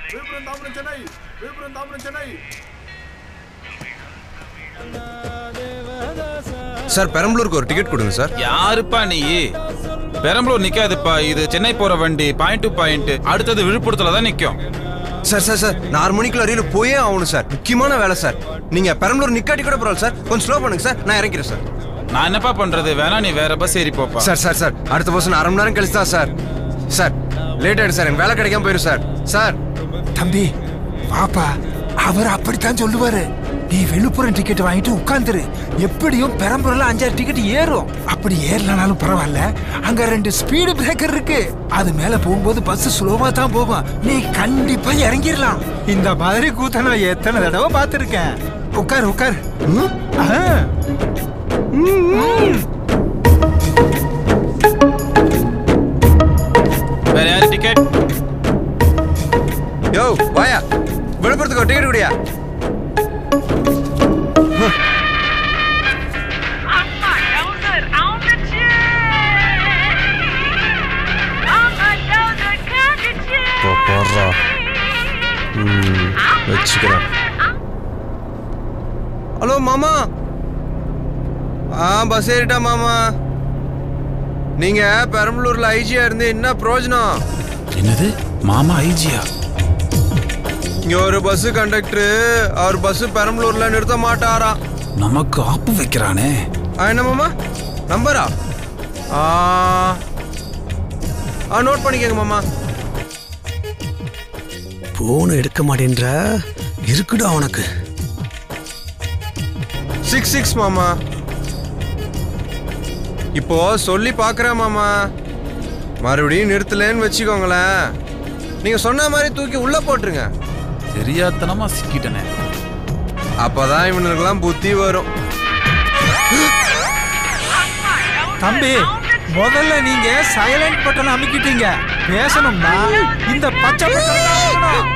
Villupuram Tambaram Chennai Villupuram Tambaram Chennai sir பெரம்பலூருக்கு ஒரு ticket கொடுங்க சார் யாருப்பா நீ பெரம்பலூர் நிக்காதுப்பா இது சென்னை போற வண்டி பாயிண்ட் டு பாயிண்ட் அடுத்தது விழுப்புரத்துல தான் நிக்கும் சார் சார் சார் நான் ஆறு மணிக்குள்ள அருகில் போயே ஆகணும் சார் முக்கியமான வேலை சார் நீங்க பெரம்பலூர் நிக்காட்டி கூட பரவாயில்ல சார் கொஞ்சம் ஸ்லோ பண்ணுங்க சார் நான் இறங்கிறேன் சார் நான் என்னப்பா பண்றது வேணா நீ வேற பஸ் ஏறி போப்பா சார் சார் சார் அடுத்த பஸ் அரை மணி நேரம் கழிச்சு தான் சார் சார் லேட் ஆயிடுச்சு சார் எனக்கு வேலை கிடைக்காம போயிடும் சார் சார் தம்பி வாப்பா அவர் அப்படித்தான் சொல்லுவாரு நீ விழுப்புரம் டிக்கெட் வாங்கிட்டு உட்காந்துரு எப்படியும் பெரம்பூர்ல அஞ்சாறு டிக்கெட் ஏறும் அப்படி ஏறலனாலும் பரவாயில்ல அங்க ரெண்டு ஸ்பீடு பிரேக்கர் இருக்கு அது மேல போகும்போது பஸ் ஸ்லோவா தான் போகும் நீ கண்டிப்பா இறங்கிடலாம் இந்த மாதிரி கூத்த நான் எத்தனை தடவை பார்த்துருக்கேன் உட்கார் உட்கார் ம்? ஆ. வேற யாரு டிக்கெட் யோ வாயா விழுப்புரத்துக்கு ஒரு டிக்கெட் குடியா அம்மா டவுசர் ஆவுச்சு அம்மா டவுசர் காட்டுச்சு இப்போ போடுறா வச்சுக்கிறேன் ஹலோ மாமா ஆ பஸ் ஏறிட்டா மாமா நீங்க பெரம்பலூர்ல ஐஜியா இருந்து என்ன பிரயோஜனம் என்னது மாமா ஐஜியா இங்க ஒரு பஸ் கண்டக்டர் அவர் பஸ் பெரம்பலூர்ல நிறுத்த மாட்டாராம் நமக்கு ஆப்பு வைக்கிறானே ஆ என்ன மாமா நம்பரா ஆ ஆ நோட் பண்ணிக்கங்க மாமா போன் எடுக்க மாட்டேன்ற இருக்குடா உனக்கு சிக்ஸ் சிக்ஸ் மாமா இப்போ சொல்லி பார்க்குறேன் மாமா மறுபடியும் நிறுத்தலேன்னு வச்சுக்கோங்களேன் நீங்க சொன்ன மாதிரி தூக்கி உள்ள போட்டுருங்க தெரியாத்தனமா சிக்கிட்டனே அப்பதான் இவனுக்கெல்லாம் புத்தி வரும் தம்பி முதல்ல நீங்க சைலண்ட் பட்டன் அமுக்கிட்டீங்க பேசணும்னா இந்த பச்சை பட்டன் தான் அமுக்கணும்.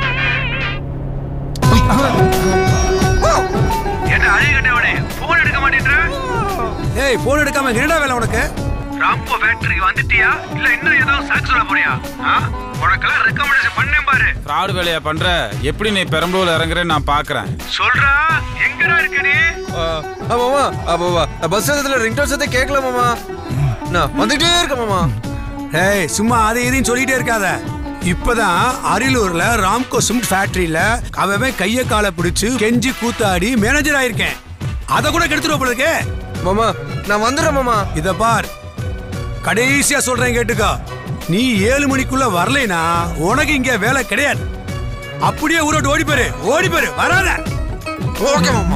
என்ன அழுகட்டவனே போன் எடுக்க மாட்டேன்ற ஏய் போன் எடுக்காம என்னடா வேலை உனக்கு ராம்போ ஃபேக்டரிக்கு வந்துட்டியா இல்ல இன்னும் ஏதோ சாக்கு சொல்ல போறியா ஆ? உனக்கெல்லாம் ரெக்கமெண்டேஷன் பண்ணேன் பாரு ஃப்ராடு வேலையா பண்ற எப்படி நீ பெரம்பலூர்ல இறங்குறேன்னு நான் பாக்குறேன் சொல்றா எங்கடா இருக்க நீ ஆ, ஆ, மாமா ஆமாவா பஸ் சத்தத்துல ரிங்டோன் சத்தம் கேட்கல மாமா நான் வந்துட்டே இருக்கேன் மாமா ஏய் சும்மா அதை இதையும் சொல்லிட்டே இருக்காத இப்பதான் அரியலூர்ல ராம்கோ சிமெண்ட் ஃபேக்டரியில அவன் கைய காலை பிடிச்சு கெஞ்சி கூத்தாடி மேனேஜர் ஆயிருக்கேன் அத கூட கெடுத்துருவ போல இருக்கே மாமா நான் வந்துடுறேன் மாமா இத பார் கடைசியா சொல்றேன் கேட்டுக்கோ நீ ஏழு மணிக்குள்ள வரலைனா உனக்கு இங்க வேலை கிடையாது அப்படியே ஊரோட்டு ஓடி போயிரு ஓடி போயிரு வராத ஓகே மாமா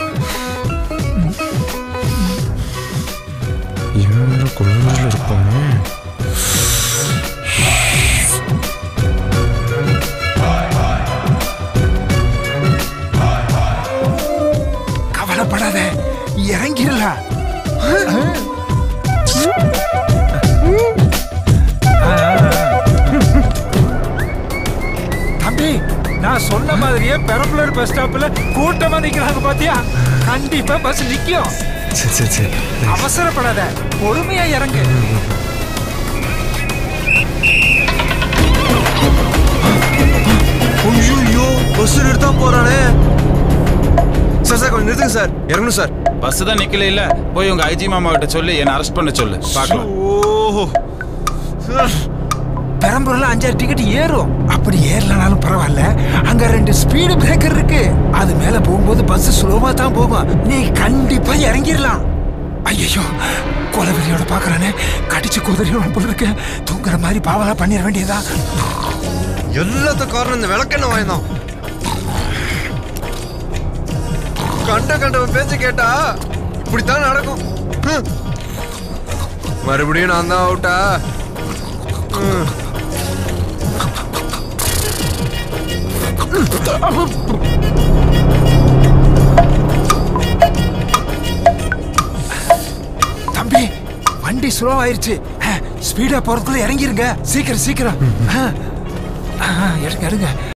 கவலைப்படாத இறங்கிடலாம் தம்பி நான் சொன்ன மாதிரியே பெரம்பலூர் பஸ் ஸ்டாப்ல கூட்டமா நிக்கிறாங்க பாத்தியா கண்டிப்பா பஸ் நிக்கும் சரி சரி சரி அவசரப்படாத பொறுமையா இறங்கு ஐயோ பஸ் நிறுத்தா போறானே சார் சார் கொஞ்சம் நிறுத்துங்க சார் இறங்கணும் சார் பஸ் தான் நிக்கல இல்ல போய் உங்க ஐஜி மாமா கிட்ட சொல்லி என்ன அரெஸ்ட் பண்ண சொல்லு பார்க்கலாம் ஓஹோ பெரம்பூர்ல அஞ்சாறு டிக்கெட் ஏறும் அப்படி ஏறலனாலும் பரவாயில்ல அங்க ரெண்டு ஸ்பீடு பிரேக்கர் இருக்கு அது மேல போகும்போது பஸ் ஸ்லோவா தான் போகும் நீ கண்டிப்பா இறங்கிடலாம் ஐயோ கொலவெறியோட பாக்குறானே கடிச்சு குதிரையோட போல இருக்கு தூங்குற மாதிரி பாவலா பண்ணிட வேண்டியதா எல்லாத்துக்கும் காரணம் இந்த விளக்கெண்ண வாய்ந்தான் கண்ட கண்டவன் பேச்சு கேட்டா இப்படித்தான் நடக்கும் ஹம். மறுபடியும் நான் தான் அவுட்டா ஹம். தம்பி வண்டி ஸ்லோ ஆயிருச்சு ஸ்பீடா போறதுக்குள்ள இறங்கிருங்க சீக்கிரம் சீக்கிரம் ஆ, ஆ, எடுங்க எடுங்க